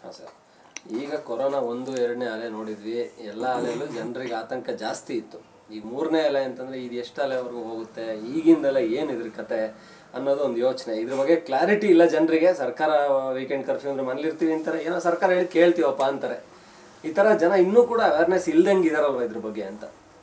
ಹಾಂ ಸರ್ ಈಗ ಕೊರೋನಾ ಒಂದು ಎರಡನೇ ಅಲೆ ನೋಡಿದ್ವಿ ಎಲ್ಲ ಅಲೆಯಲ್ಲೂ ಜನರಿಗೆ ಆತಂಕ ಜಾಸ್ತಿ ಇತ್ತು ಈಗ ಮೂರನೇ ಅಲೆ ಅಂತಂದ್ರೆ ಇದು ಎಷ್ಟು ಅಲೆವರೆಗೂ ಹೋಗುತ್ತೆ ಈಗಿಂದೆಲ್ಲ ಏನು ಇದ್ರ ಕತೆ ಅನ್ನೋದು ಒಂದು ಯೋಚನೆ ಇದ್ರ ಬಗ್ಗೆ ಕ್ಲಾರಿಟಿ ಇಲ್ಲ ಜನರಿಗೆ ಸರ್ಕಾರ ವೀಕೆಂಡ್ ಕರ್ಫ್ಯೂ ಅಂದ್ರೆ ಮನೇಲಿ ಇರ್ತೀವಿ ಅಂತಾರೆ ಏನೋ ಸರ್ಕಾರ ಹೇಳಿ ಕೇಳ್ತೀವಪ್ಪ ಅಂತಾರೆ ಈ ಥರ ಜನ ಇನ್ನೂ ಕೂಡ ಅವೇರ್ನೆಸ್ ಇಲ್ದಂಗೆ ಇದಾರಲ್ವ ಇದ್ರ ಬಗ್ಗೆ ಅಂತ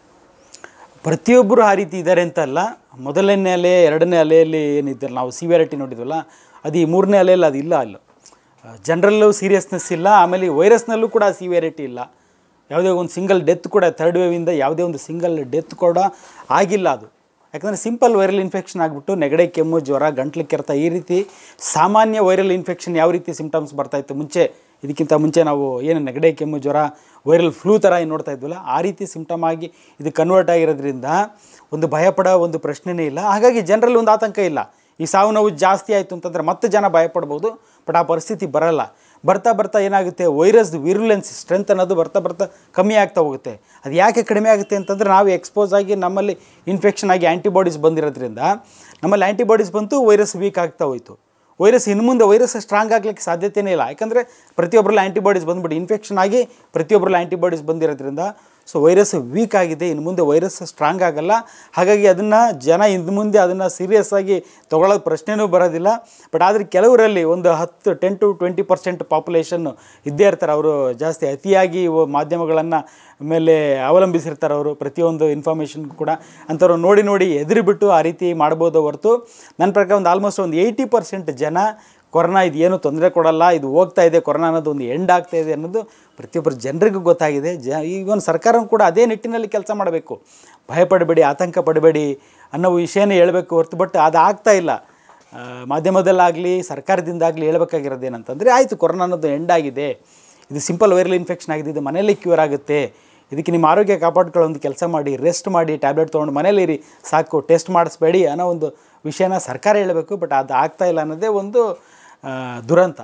ಪ್ರತಿಯೊಬ್ಬರು ಆ ರೀತಿ ಇದ್ದಾರೆ ಅಂತ ಅಲ್ಲ ಮೊದಲನೇ ಅಲೆ ಎರಡನೇ ಅಲೆಯಲ್ಲಿ ಏನಿದ್ದಾರೆ ನಾವು ಸಿವಿಯಾರಿಟಿ ನೋಡಿದ್ವಲ್ಲ ಅದು ಈ ಮೂರನೇ ಅಲೆಯಲ್ಲಿ ಅದು ಇಲ್ಲ ಅಲ್ಲ ಜನರಲ್ಲೂ ಸೀರಿಯಸ್ನೆಸ್ ಇಲ್ಲ ಆಮೇಲೆ ಈ ವೈರಸ್ನಲ್ಲೂ ಕೂಡ ಸಿವಿಯಾರಿಟಿ ಇಲ್ಲ ಯಾವುದೇ ಒಂದು ಸಿಂಗಲ್ ಡೆತ್ ಕೂಡ ಥರ್ಡ್ ವೇವಿಂದ ಯಾವುದೇ ಒಂದು ಸಿಂಗಲ್ ಡೆತ್ ಕೂಡ ಆಗಿಲ್ಲ ಅದು ಯಾಕಂದರೆ ಸಿಂಪಲ್ ವೈರಲ್ ಇನ್ಫೆಕ್ಷನ್ ಆಗಿಬಿಟ್ಟು ನೆಗಡೆ ಕೆಮ್ಮು ಜ್ವರ ಗಂಟ್ಲು ಕೆರೆತ ಈ ರೀತಿ ಸಾಮಾನ್ಯ ವೈರಲ್ ಇನ್ಫೆಕ್ಷನ್ ಯಾವ ರೀತಿ ಸಿಂಪ್ಟಮ್ಸ್ ಬರ್ತಾಯಿತ್ತು ಮುಂಚೆ ಇದಕ್ಕಿಂತ ಮುಂಚೆ ನಾವು ಏನು ನೆಗಡೆ ಕೆಮ್ಮು ಜ್ವರ ವೈರಲ್ ಫ್ಲೂ ಥರ ಏನು ನೋಡ್ತಾ ಇದ್ವಲ್ಲ ಆ ರೀತಿ ಸಿಂಪ್ಟಮ್ ಆಗಿ ಇದು ಕನ್ವರ್ಟ್ ಆಗಿರೋದ್ರಿಂದ ಒಂದು ಭಯಪಡೋ ಒಂದು ಪ್ರಶ್ನೆನೇ ಇಲ್ಲ ಹಾಗಾಗಿ ಜನರಲ್ಲಿ ಒಂದು ಆತಂಕ ಇಲ್ಲ ಈ ಸಾವು ನೋವು ಜಾಸ್ತಿ ಆಯಿತು ಅಂತಂದರೆ ಮತ್ತೆ ಜನ ಭಯಪಡ್ಬೋದು ಬಟ್ ಆ ಪರಿಸ್ಥಿತಿ ಬರಲ್ಲ ಬರ್ತಾ ಬರ್ತಾ ಏನಾಗುತ್ತೆ ವೈರಸ್ ವಿರುಲೆನ್ಸ್ ಸ್ಟ್ರೆಂತ್ ಅನ್ನೋದು ಬರ್ತಾ ಬರ್ತಾ ಕಮ್ಮಿ ಆಗ್ತಾ ಹೋಗುತ್ತೆ ಅದು ಯಾಕೆ ಕಡಿಮೆ ಆಗುತ್ತೆ ಅಂತಂದರೆ ನಾವು ಎಕ್ಸ್ಪೋಸ್ ಆಗಿ ನಮ್ಮಲ್ಲಿ ಇನ್ಫೆಕ್ಷನ್ ಆಗಿ ಆ್ಯಂಟಿಬಾಡೀಸ್ ಬಂದಿರೋದ್ರಿಂದ ನಮ್ಮಲ್ಲಿ ಆ್ಯಂಟಿಬಾಡೀಸ್ ಬಂತು ವೈರಸ್ ವೀಕ್ ಆಗ್ತಾ ಹೋಯಿತು ವೈರಸ್ ಇನ್ನು ಮುಂದೆ ವೈರಸ್ ಸ್ಟ್ರಾಂಗ್ ಆಗಲಿಕ್ಕೆ ಸಾಧ್ಯತೆಯೇ ಇಲ್ಲ ಯಾಕಂದರೆ ಪ್ರತಿಯೊಬ್ಬರಲ್ಲಿ ಆ್ಯಂಟಿಬಾಡೀಸ್ ಬಂದ್ಬಿಟ್ಟು ಇನ್ಫೆಕ್ಷನ್ ಆಗಿ ಪ್ರತಿಯೊಬ್ಬರಲ್ಲಿ ಆ್ಯಂಟಿಬಾಡೀಸ್ ಬಂದಿರೋದ್ರಿಂದ ಸೊ ವೈರಸ್ ವೀಕ್ ಆಗಿದೆ ಇನ್ನು ಮುಂದೆ ವೈರಸ್ ಸ್ಟ್ರಾಂಗ್ ಆಗಲ್ಲ ಹಾಗಾಗಿ ಅದನ್ನು ಜನ ಇನ್ನು ಮುಂದೆ ಅದನ್ನು ಸೀರಿಯಸ್ ಆಗಿ ತೊಗೊಳ್ಳೋದು ಪ್ರಶ್ನೆನೂ ಬರೋದಿಲ್ಲ ಬಟ್ ಆದರೆ ಕೆಲವರಲ್ಲಿ ಒಂದು ಹತ್ತು ten to twenty percent population ಇದ್ದೇ ಇರ್ತಾರೆ ಅವರು ಜಾಸ್ತಿ ಅತಿಯಾಗಿ ಇವು ಮಾಧ್ಯಮಗಳನ್ನು ಮೇಲೆ ಅವಲಂಬಿಸಿರ್ತಾರೆ ಅವರು ಪ್ರತಿಯೊಂದು ಇನ್ಫಾರ್ಮೇಷನ್ ಕೂಡ ಅಂಥವ್ರು ನೋಡಿ ನೋಡಿ ಎದುರುಬಿಟ್ಟು ಆ ರೀತಿ ಮಾಡ್ಬೋದು ಹೊರತು ನನ್ನ ಪ್ರಕಾರ ಒಂದು ಆಲ್ಮೋಸ್ಟ್ ಒಂದು ಏಯ್ಟಿ ಪರ್ಸೆಂಟ್ ಜನ ಕೊರೋನಾ ಇದು ಏನು ತೊಂದರೆ ಕೊಡಲ್ಲ ಇದು ಹೋಗ್ತಾ ಇದೆ ಕೊರೋನಾ ಅನ್ನೋದು ಒಂದು ಎಂಡ್ ಆಗ್ತಾ ಇದೆ ಅನ್ನೋದು ಪ್ರತಿಯೊಬ್ಬರು ಜನರಿಗೂ ಗೊತ್ತಾಗಿದೆ ಜ ಈಗ ಒಂದು ಸರ್ಕಾರ ಕೂಡ ಅದೇ ನಿಟ್ಟಿನಲ್ಲಿ ಕೆಲಸ ಮಾಡಬೇಕು ಭಯಪಡಬೇಡಿ ಆತಂಕ ಪಡಬೇಡಿ ಅನ್ನೋ ವಿಷಯನೇ ಹೇಳಬೇಕು ಹೊರತು ಬಟ್ ಅದು ಆಗ್ತಾ ಇಲ್ಲ ಆ, ಮಾಧ್ಯಮದಲ್ಲಾಗಲಿ ಸರ್ಕಾರದಿಂದಾಗಲಿ ಹೇಳ್ಬೇಕಾಗಿರೋದು ಏನಂತಂದರೆ ಆಯಿತು ಕೊರೋನಾ ಅನ್ನೋದು ಎಂಡ್ ಆಗಿದೆ ಇದು ಸಿಂಪಲ್ ವೈರಲ್ ಇನ್ಫೆಕ್ಷನ್ ಆಗಿದೆ ಇದು ಮನೆಯಲ್ಲೇ ಕ್ಯೂರ್ ಆಗುತ್ತೆ ಇದಕ್ಕೆ ನಿಮ್ಮ ಆರೋಗ್ಯ ಕಾಪಾಡ್ಕೊಳ್ಳೋ ಒಂದು ಕೆಲಸ ಮಾಡಿ ರೆಸ್ಟ್ ಮಾಡಿ ಟ್ಯಾಬ್ಲೆಟ್ ತೊಗೊಂಡು ಮನೇಲಿರಿ ಸಾಕು ಟೆಸ್ಟ್ ಮಾಡಿಸ್ಬೇಡಿ ಅನ್ನೋ ಒಂದು ವಿಷಯನ ಸರ್ಕಾರ ಹೇಳಬೇಕು ಬಟ್ ಅದು ಆಗ್ತಾ ಇಲ್ಲ ಅನ್ನೋದೇ ಒಂದು ಆ, ದುರಂತ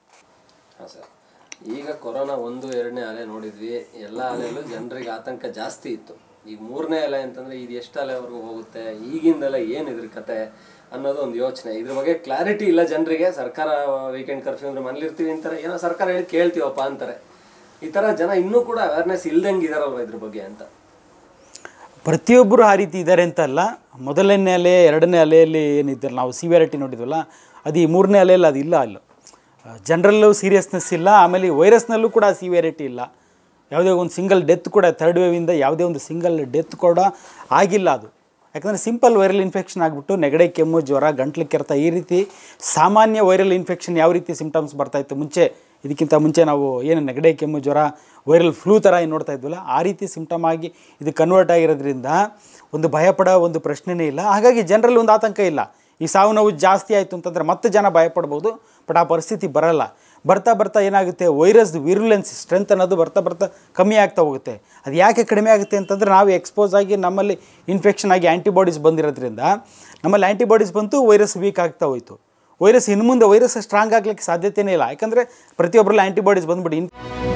ಹಾಂ ಸರ್ ಈಗ ಕೊರೋನಾ ಒಂದು ಎರಡನೇ ಅಲೆ ನೋಡಿದ್ವಿ ಎಲ್ಲ ಅಲೆಯಲ್ಲೂ ಜನರಿಗೆ ಆತಂಕ ಜಾಸ್ತಿ ಇತ್ತು ಈಗ ಮೂರನೇ ಅಲೆ ಅಂತಂದ್ರೆ ಇದು ಎಷ್ಟು ಅಲೆವರೆಗೂ ಹೋಗುತ್ತೆ ಈಗಿಂದೆಲ್ಲ ಏನು ಇದ್ರ ಕತೆ ಅನ್ನೋದು ಒಂದು ಯೋಚನೆ ಇದ್ರ ಬಗ್ಗೆ ಕ್ಲಾರಿಟಿ ಇಲ್ಲ ಜನರಿಗೆ ಸರ್ಕಾರ ವೀಕೆಂಡ್ ಕರ್ಫ್ಯೂ ಅಂದ್ರೆ ಮನೇಲಿ ಇರ್ತೀವಿ ಅಂತಾರೆ ಏನೋ ಸರ್ಕಾರ ಹೇಳಿ ಕೇಳ್ತೀವಪ್ಪ ಅಂತಾರೆ ಈ ಥರ ಜನ ಇನ್ನೂ ಕೂಡ ಅವೇರ್ನೆಸ್ ಇಲ್ದಂಗೆ ಇದಾರಲ್ವ ಇದ್ರ ಬಗ್ಗೆ ಅಂತ ಪ್ರತಿಯೊಬ್ಬರು ಆ ರೀತಿ ಇದ್ದಾರೆ ಅಂತ ಅಲ್ಲ ಮೊದಲನೇ ಅಲೆ ಎರಡನೇ ಅಲೆಯಲ್ಲಿ ಏನಿದ್ದಾರೆ ನಾವು ಸಿವಿಯಾರಿಟಿ ನೋಡಿದ್ವಲ್ಲ ಅದು ಈ ಮೂರನೇ ಅಲೆಯಲ್ಲಿ ಅದು ಇಲ್ಲ ಅಲ್ಲ ಜನರಲ್ಲೂ ಸೀರಿಯಸ್ನೆಸ್ ಇಲ್ಲ ಆಮೇಲೆ ಈ ವೈರಸ್ನಲ್ಲೂ ಕೂಡ ಸಿವಿಯಾರಿಟಿ ಇಲ್ಲ ಯಾವುದೇ ಒಂದು ಸಿಂಗಲ್ ಡೆತ್ ಕೂಡ ಥರ್ಡ್ ವೇವಿಂದ ಯಾವುದೇ ಒಂದು ಸಿಂಗಲ್ ಡೆತ್ ಕೂಡ ಆಗಿಲ್ಲ ಅದು ಯಾಕಂದರೆ ಸಿಂಪಲ್ ವೈರಲ್ ಇನ್ಫೆಕ್ಷನ್ ಆಗಿಬಿಟ್ಟು ನೆಗಡೆ ಕೆಮ್ಮು ಜ್ವರ ಗಂಟ್ಲು ಕೆರೆತ ಈ ರೀತಿ ಸಾಮಾನ್ಯ ವೈರಲ್ ಇನ್ಫೆಕ್ಷನ್ ಯಾವ ರೀತಿ ಸಿಂಪ್ಟಮ್ಸ್ ಬರ್ತಾಯಿತ್ತು ಮುಂಚೆ ಇದಕ್ಕಿಂತ ಮುಂಚೆ ನಾವು ಏನು ನೆಗಡೆ ಕೆಮ್ಮು ಜ್ವರ ವೈರಲ್ ಫ್ಲೂ ಥರ ಏನು ನೋಡ್ತಾ ಇದ್ವಲ್ಲ ಆ ರೀತಿ ಸಿಂಪ್ಟಮ್ ಆಗಿ ಇದು ಕನ್ವರ್ಟ್ ಆಗಿರೋದ್ರಿಂದ ಒಂದು ಭಯಪಡೋ ಒಂದು ಪ್ರಶ್ನೆನೇ ಇಲ್ಲ ಹಾಗಾಗಿ ಜನರಲ್ಲಿ ಒಂದು ಆತಂಕ ಇಲ್ಲ ಈ ಸಾವು ನೋವು ಜಾಸ್ತಿ ಆಯಿತು ಅಂತಂದರೆ ಮತ್ತೆ ಜನ ಭಯಪಡ್ಬೋದು ಬಟ್ ಆ ಪರಿಸ್ಥಿತಿ ಬರಲ್ಲ ಬರ್ತಾ ಬರ್ತಾ ಏನಾಗುತ್ತೆ ವೈರಸ್ ವಿರುಲೆನ್ಸ್ ಸ್ಟ್ರೆಂತ್ ಅನ್ನೋದು ಬರ್ತಾ ಬರ್ತಾ ಕಮ್ಮಿ ಆಗ್ತಾ ಹೋಗುತ್ತೆ ಅದು ಯಾಕೆ ಕಡಿಮೆ ಆಗುತ್ತೆ ಅಂತಂದರೆ ನಾವು ಎಕ್ಸ್ಪೋಸ್ ಆಗಿ ನಮ್ಮಲ್ಲಿ ಇನ್ಫೆಕ್ಷನ್ ಆಗಿ ಆ್ಯಂಟಿಬಾಡೀಸ್ ಬಂದಿರೋದ್ರಿಂದ ನಮ್ಮಲ್ಲಿ ಆ್ಯಂಟಿಬಾಡೀಸ್ ಬಂತು ವೈರಸ್ ವೀಕ್ ಆಗ್ತಾ ಹೋಯಿತು ವೈರಸ್ ಇನ್ನು ಮುಂದೆ ವೈರಸ್ ಸ್ಟ್ರಾಂಗ್ ಆಗಲಿಕ್ಕೆ ಸಾಧ್ಯತೆಯೇ ಇಲ್ಲ ಯಾಕಂದರೆ ಪ್ರತಿಯೊಬ್ಬರಲ್ಲಿ ಆ್ಯಂಟಿಬಾಡೀಸ್ ಬಂದ್ಬಿಟ್ಟು ಇನ್